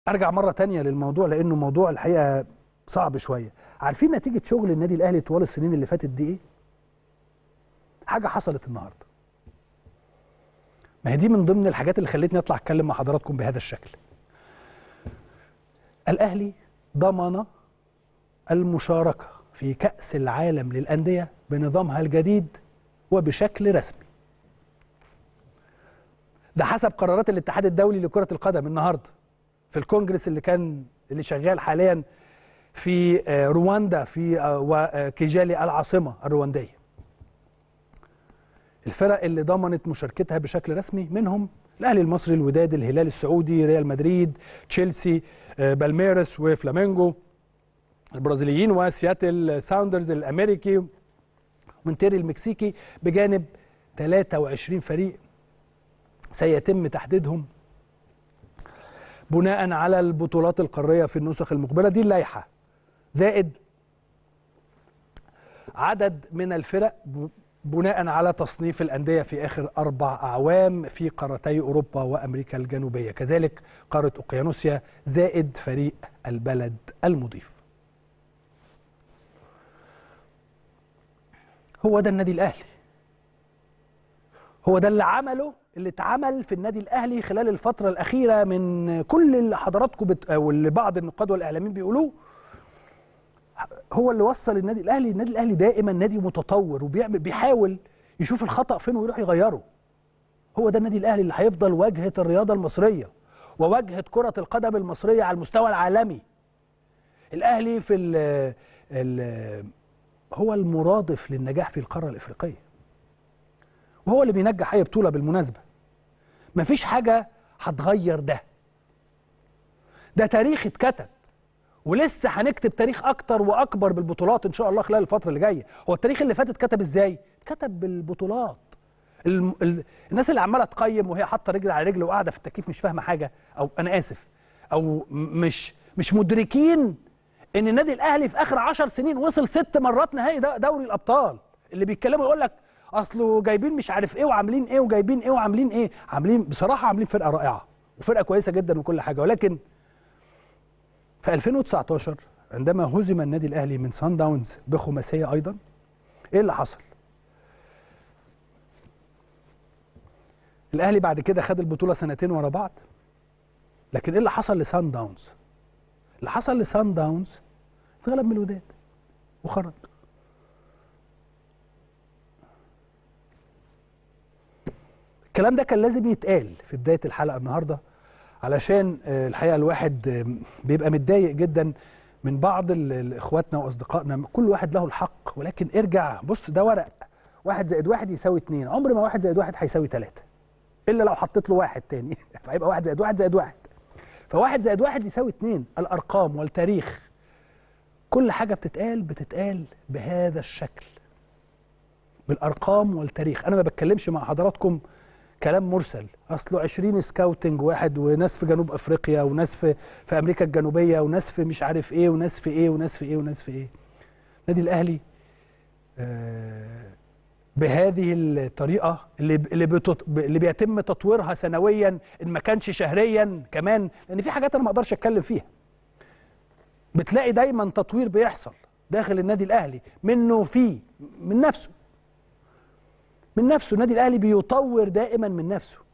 ارجع مره تانية للموضوع لانه موضوع الحقيقه صعب شويه عارفين نتيجه شغل النادي الاهلي طوال السنين اللي فاتت دي ايه حاجه حصلت النهارده ما هي دي من ضمن الحاجات اللي خلتني اطلع اتكلم مع حضراتكم بهذا الشكل الاهلي ضمن المشاركه في كاس العالم للانديه بنظامها الجديد وبشكل رسمي ده حسب قرارات الاتحاد الدولي لكره القدم النهارده في الكونجرس اللي كان اللي شغال حاليا في رواندا في وكيجالي العاصمه الروانديه الفرق اللي ضمنت مشاركتها بشكل رسمي منهم الاهلي المصري الوداد الهلال السعودي ريال مدريد تشيلسي بالميرس وفلامينجو البرازيليين وسياتل ساوندرز الامريكي مونتيري المكسيكي بجانب 23 فريق سيتم تحديدهم بناء على البطولات القاريه في النسخ المقبله دي اللائحه زائد عدد من الفرق بناء على تصنيف الانديه في اخر اربع اعوام في قارتي اوروبا وامريكا الجنوبيه كذلك قاره اوقيانوسيا زائد فريق البلد المضيف هو ده النادي الاهلي هو ده اللي عمله اللي اتعمل في النادي الاهلي خلال الفتره الاخيره من كل اللي حضراتكم بت... او اللي بعض النقاد والاعلاميين بيقولوه هو اللي وصل النادي الاهلي النادي الاهلي دائما نادي متطور وبيعمل بيحاول يشوف الخطا فين ويروح يغيره هو ده النادي الاهلي اللي هيفضل واجهه الرياضه المصريه وواجهه كره القدم المصريه على المستوى العالمي الاهلي في ال ال هو المرادف للنجاح في القاره الافريقيه وهو اللي بينجح اي بطوله بالمناسبه مفيش حاجه هتغير ده ده تاريخ اتكتب ولسه هنكتب تاريخ اكتر واكبر بالبطولات ان شاء الله خلال الفتره اللي جايه هو التاريخ اللي فات اتكتب ازاي اتكتب بالبطولات الم... ال... الناس اللي عماله تقيم وهي حاطه رجل على رجل وقاعده في التكييف مش فاهمه حاجه او انا اسف او مش مش مدركين ان النادي الاهلي في اخر عشر سنين وصل ست مرات نهائي دوري الابطال اللي بيتكلموا يقول لك اصله جايبين مش عارف ايه وعاملين ايه وجايبين ايه وعاملين ايه عاملين بصراحه عاملين فرقه رائعه وفرقه كويسه جدا وكل حاجه ولكن في 2019 عندما هزم النادي الاهلي من سان داونز بخماسيه ايضا ايه اللي حصل الاهلي بعد كده خد البطوله سنتين ورا بعض لكن ايه اللي حصل لسان داونز اللي حصل لسان داونز اتغلب من الوداد وخرج الكلام ده كان لازم يتقال في بدايه الحلقه النهارده علشان الحقيقه الواحد بيبقى متضايق جدا من بعض اخواتنا واصدقائنا كل واحد له الحق ولكن ارجع بص ده ورق واحد زائد واحد يساوي اتنين عمر ما واحد زائد واحد هيساوي تلاته الا لو حطيت له واحد تاني فهيبقى واحد زائد واحد زائد واحد فواحد زائد واحد يساوي اتنين الارقام والتاريخ كل حاجه بتتقال بتتقال بهذا الشكل بالارقام والتاريخ انا ما بتكلمش مع حضراتكم كلام مرسل اصله 20 سكاوتنج واحد وناس في جنوب افريقيا وناس في في امريكا الجنوبيه وناس في مش عارف ايه وناس في ايه وناس في ايه وناس في ايه النادي الاهلي آه بهذه الطريقه اللي اللي, بتط... اللي بيتم تطويرها سنويا ان ما كانش شهريا كمان لان في حاجات انا ما اقدرش اتكلم فيها بتلاقي دايما تطوير بيحصل داخل النادي الاهلي منه فيه من نفسه من نفسه النادي الاهلي بيطور دائما من نفسه